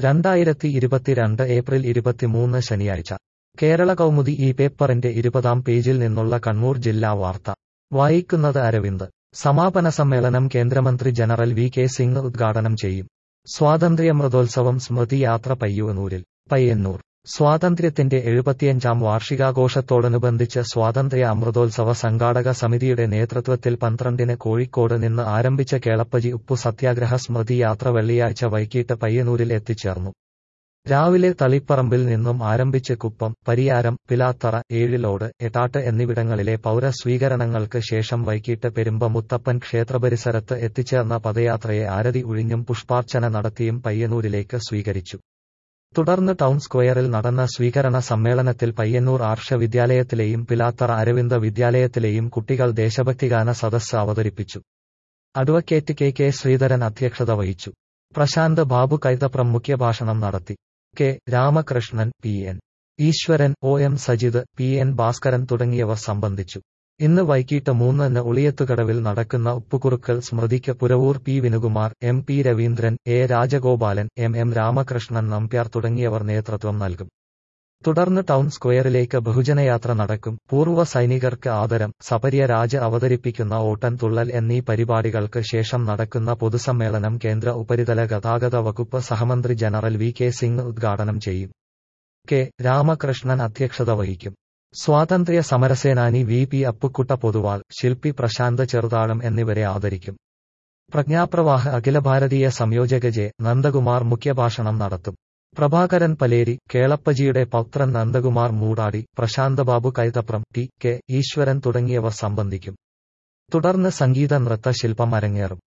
രണ്ടായിരത്തി ഇരുപത്തിരണ്ട് ഏപ്രിൽ ഇരുപത്തിമൂന്ന് ശനിയാഴ്ച കേരള കൗമുദി ഈ പേപ്പറിന്റെ ഇരുപതാം പേജിൽ നിന്നുള്ള കണ്ണൂർ ജില്ലാ വാർത്ത വായിക്കുന്നത് അരവിന്ദ് സമാപന സമ്മേളനം കേന്ദ്രമന്ത്രി ജനറൽ വി കെ സിംഗ് ഉദ്ഘാടനം ചെയ്യും സ്വാതന്ത്ര്യമൃതോത്സവം സ്മൃതി യാത്ര പയ്യൂന്നൂരിൽ പയ്യന്നൂർ സ്വാതന്ത്ര്യത്തിന്റെ എഴുപത്തിയഞ്ചാം വാർഷികാഘോഷത്തോടനുബന്ധിച്ച് സ്വാതന്ത്ര്യ അമൃതോത്സവ സംഘാടക സമിതിയുടെ നേതൃത്വത്തിൽ പന്ത്രണ്ടിന് കോഴിക്കോട് നിന്ന് ആരംഭിച്ച കേളപ്പജി ഉപ്പു സത്യാഗ്രഹ സ്മൃതി യാത്ര വെള്ളിയാഴ്ച വൈകിട്ട് പയ്യന്നൂരിൽ എത്തിച്ചേർന്നു രാവിലെ തളിപ്പറമ്പിൽ നിന്നും ആരംഭിച്ച് കുപ്പം പരിയാരം പിലാത്തറ ഏഴിലോട് എട്ടാട്ട് എന്നിവിടങ്ങളിലെ പൗരസ്വീകരണങ്ങൾക്ക് ശേഷം വൈകിട്ട് പെരുമ്പ മുത്തപ്പൻ ക്ഷേത്രപരിസരത്ത് എത്തിച്ചേർന്ന പദയാത്രയെ ആരതി ഒഴിഞ്ഞും പുഷ്പാർച്ചന നടത്തിയും പയ്യന്നൂരിലേക്ക് സ്വീകരിച്ചു തുടർന്ന് ടൗൺ സ്ക്വയറിൽ നടന്ന സ്വീകരണ സമ്മേളനത്തിൽ പയ്യന്നൂർ ആർഷ വിദ്യാലയത്തിലെയും പിലാത്തറ അരവിന്ദ വിദ്യാലയത്തിലെയും കുട്ടികൾ ദേശഭക്തിഗാന സദസ്സ് അവതരിപ്പിച്ചു അഡ്വക്കേറ്റ് കെ കെ ശ്രീധരൻ അധ്യക്ഷത വഹിച്ചു പ്രശാന്ത് ബാബു കൈതപ്രം മുഖ്യഭാഷണം നടത്തി K Ramakrishnan P N Eswaran O M Sajith P N Bhaskaran തുടങ്ങിയവർ സംബന്ധിച്ചു ഇന്ന് വൈകിട്ട് മൂന്നിന് ഉളിയത്തുകടവിൽ നടക്കുന്ന ഉപ്പുകുറുക്കൽ സ്മൃതിക്ക് Puravoor P Vinukumar M P Raveendran A Rajagopalan M M Ramakrishnan Nambiar തുടങ്ങിയവർ നേതൃത്വം നൽകും തുടർന്ന് ടൗൺ സ്ക്വയറിലേക്ക് ബഹുജനയാത്ര നടക്കും പൂർവ്വ സൈനികർക്ക് ആദരം സപര്യ രാജ അവതരിപ്പിക്കുന്ന ഓട്ടൻ തുള്ളൽ എന്നീ പരിപാടികൾക്ക് ശേഷം നടക്കുന്ന പൊതുസമ്മേളനം കേന്ദ്ര ഉപരിതല ഗതാഗത വകുപ്പ് സഹമന്ത്രി ജനറൽ വി കെ സിംഗ് ഉദ്ഘാടനം ചെയ്യും കെ രാമകൃഷ്ണൻ അധ്യക്ഷത വഹിക്കും സ്വാതന്ത്ര്യ സമരസേനാനി വി പി അപ്പുക്കുട്ട പൊതുവാൾ ശില്പി പ്രശാന്ത് ചെറുതാഴം എന്നിവരെ ആദരിക്കും പ്രജ്ഞാപ്രവാഹ അഖില ഭാരതീയ സംയോജക ജെ നന്ദകുമാർ മുഖ്യഭാഷണം നടത്തും പ്രഭാകരൻ പലേരി കേളപ്പജിയുടെ പൗത്രൻ നന്ദകുമാർ മൂടാടി പ്രശാന്ത് ബാബു കൈതപ്രം ടി കെ ഈശ്വരൻ തുടങ്ങിയവർ സംബന്ധിക്കും തുടർന്ന് സംഗീത നൃത്ത ശില്പം അരങ്ങേറും